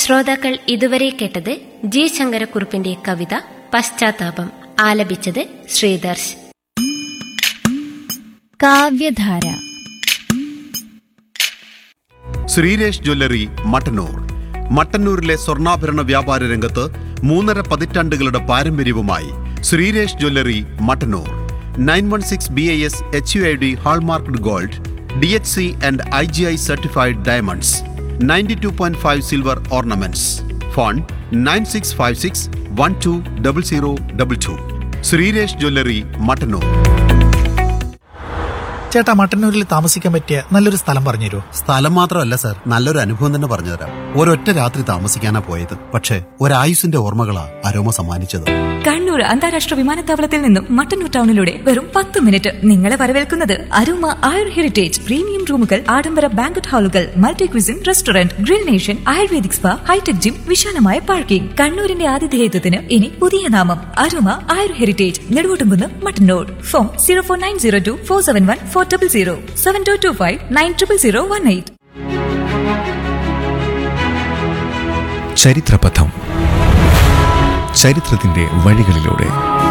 ശ്രോതാക്കൾ ഇതുവരെ കേട്ടത് ജി ശങ്കരക്കുറുപ്പിന്റെ കവിത പശ്ചാത്താപം ആലപിച്ചത് ശ്രീദർശ് കാവ്യധാര ശ്രീരേഷ് ജ്വല്ലറി മട്ടന്നൂർ മട്ടന്നൂരിലെ സ്വർണ്ണാഭരണ വ്യാപാര രംഗത്ത് മൂന്നര പതിറ്റാണ്ടുകളുടെ പാരമ്പര്യവുമായി Sreeresh jewellery Mattannur nine one six B I S H U I D hallmarked gold D H C and I G I certified diamonds ninety two point five silver ornaments phone nine six five six one two double zero double two Sreeresh jewellery Mattannur ചേട്ടാ മട്ടന്നൂരിൽ താമസിക്കാൻ പറ്റിയ നല്ലൊരു സ്ഥലം പറഞ്ഞുതരുമോ സ്ഥലം മാത്രമല്ല sir നല്ലൊരു അനുഭവം തന്നെ പറഞ്ഞുതരാം ഒരൊറ്റ രാത്രി താമസിക്കാനാ പോയത് പക്ഷേ ഒരായുസിന്റെ ഓർമ്മകളാ അരോമ സമ്മാനിച്ചത് കണ്ണൂർ അന്താരാഷ്ട്ര വിമാനത്താവളത്തിൽ നിന്നും മട്ടന്നൂർ ടൗണിലൂടെ വെറും പത്ത് മിനിറ്റ് നിങ്ങളെ വരവേൽക്കുന്നത് അരുമ ആയുർ ഹെറിറ്റേജ് പ്രീമിയം റൂമുകൾ ആഡംബര ബാങ്കറ്റ് ഹാളുകൾ multi cuisine restaurant grill nation ayurvedic spa hi-tech gym വിശാലമായ പാർക്കിംഗ് കണ്ണൂരിന്റെ ആതിഥേയത്വത്തിന് ഇനി പുതിയ നാമം Aruma Ayur heritage Neduvottumkunnu Mattannur phone zero four nine zero two four seven one four double zero seven two two five nine triple zero one eight ചരിത്രപഥം ചരിത്രത്തിന്റെ വഴികളിലൂടെ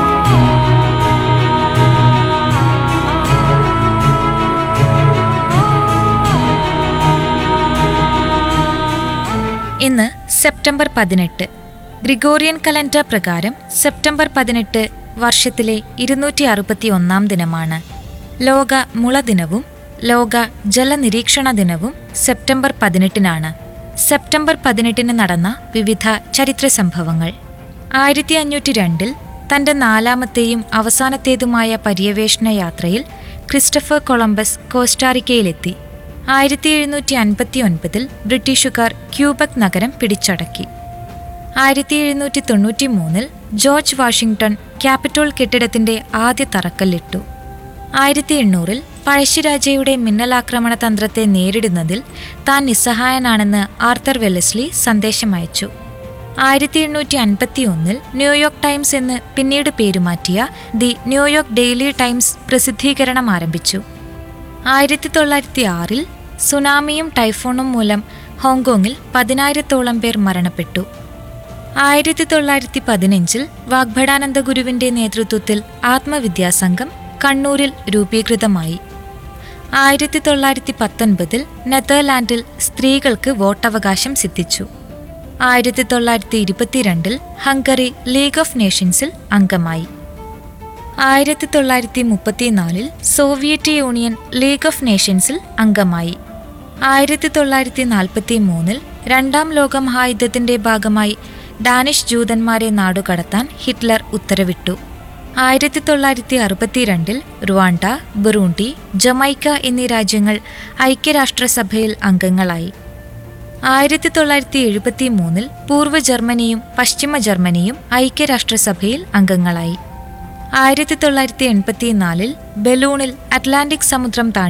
ഇന്ന് സെപ്റ്റംബർ പതിനെട്ട് ഗ്രിഗോറിയൻ കലണ്ടർ പ്രകാരം സെപ്റ്റംബർ പതിനെട്ട് വർഷത്തിലെ ഇരുന്നൂറ്റി അറുപത്തി ഒന്നാം ദിനമാണ് ലോക മുള ദിനവും ലോക ജലനിരീക്ഷണ ദിനവും സെപ്റ്റംബർ പതിനെട്ടിനാണ് സെപ്റ്റംബർ പതിനെട്ടിന് നടന്ന വിവിധ ചരിത്ര സംഭവങ്ങൾ ആയിരത്തി അഞ്ഞൂറ്റി രണ്ടിൽ തന്റെ നാലാമത്തെയും അവസാനത്തേതുമായ പര്യവേഷണ യാത്രയിൽ ക്രിസ്റ്റഫർ കൊളംബസ് കോസ്റ്റാറിക്കയിലെത്തി ആയിരത്തി എഴുന്നൂറ്റി അൻപത്തി ഒൻപതിൽ ബ്രിട്ടീഷുകാർ ക്യൂബക് നഗരം പിടിച്ചടക്കി ആയിരത്തി എഴുന്നൂറ്റി തൊണ്ണൂറ്റി മൂന്നിൽ ജോർജ് വാഷിംഗ്ടൺ ക്യാപിറ്റോൾ കെട്ടിടത്തിന്റെ ആദ്യ തറക്കല്ലിട്ടു ആയിരത്തി എണ്ണൂറിൽ പഴശ്ശിരാജയുടെ മിന്നലാക്രമണ തന്ത്രത്തെ നേരിടുന്നതിൽ താൻ നിസ്സഹായനാണെന്ന് ആർത്തർ വെല്ലസ്ലി സന്ദേശമയച്ചു ആയിരത്തി എണ്ണൂറ്റി അൻപത്തി ഒന്നിൽ ന്യൂയോർക്ക് ടൈംസ് എന്ന് പിന്നീട് പേരുമാറ്റിയ ദി ന്യൂയോർക്ക് ഡെയിലി ടൈംസ് പ്രസിദ്ധീകരണം ആരംഭിച്ചു ആയിരത്തി തൊള്ളായിരത്തി ആറിൽ സുനാമിയും ടൈഫോണും മൂലം ഹോങ്കോങ്ങിൽ പതിനായിരത്തോളം പേർ മരണപ്പെട്ടു ആയിരത്തി തൊള്ളായിരത്തി പതിനഞ്ചിൽ വാഗ്ഭടാനന്ദ ഗുരുവിന്റെ നേതൃത്വത്തിൽ ആത്മവിദ്യാസംഘം കണ്ണൂരിൽ രൂപീകൃതമായി ആയിരത്തി തൊള്ളായിരത്തി പത്തൊൻപതിൽ നെതർലാൻഡിൽ സ്ത്രീകൾക്ക് വോട്ടവകാശം സിദ്ധിച്ചു ആയിരത്തി തൊള്ളായിരത്തി ഇരുപത്തിരണ്ടിൽ ഹംഗറി ലീഗ് ഓഫ് നേഷൻസിൽ അംഗമായി ആയിരത്തി തൊള്ളായിരത്തി മുപ്പത്തിനാലിൽ സോവിയറ്റ് യൂണിയൻ ലീഗ് ഓഫ് നേഷൻസിൽ അംഗമായി ആയിരത്തി തൊള്ളായിരത്തി നാൽപ്പത്തി മൂന്നിൽ രണ്ടാം ലോക മഹായുദ്ധത്തിന്റെ ഭാഗമായി ഡാനിഷ് ജൂതന്മാരെ നാടുകടത്താൻ ഹിറ്റ്ലർ ഉത്തരവിട്ടു ആയിരത്തി തൊള്ളായിരത്തി അറുപത്തിരണ്ടിൽ റുവാണ്ട ബുറൂണ്ടി ജമൈക്ക എന്നീ രാജ്യങ്ങൾ ഐക്യരാഷ്ട്രസഭയിൽ അംഗങ്ങളായി ആയിരത്തി തൊള്ളായിരത്തി എഴുപത്തി മൂന്നിൽ പൂർവ്വ ജർമ്മനിയും പശ്ചിമ ജർമ്മനിയും ഐക്യരാഷ്ട്രസഭയിൽ അംഗങ്ങളായി ആയിരത്തി തൊള്ളായിരത്തി എൺപത്തിനാലിൽ ബലൂണിൽ അറ്റ്ലാന്റിക് സമുദ്രം താണ്ടി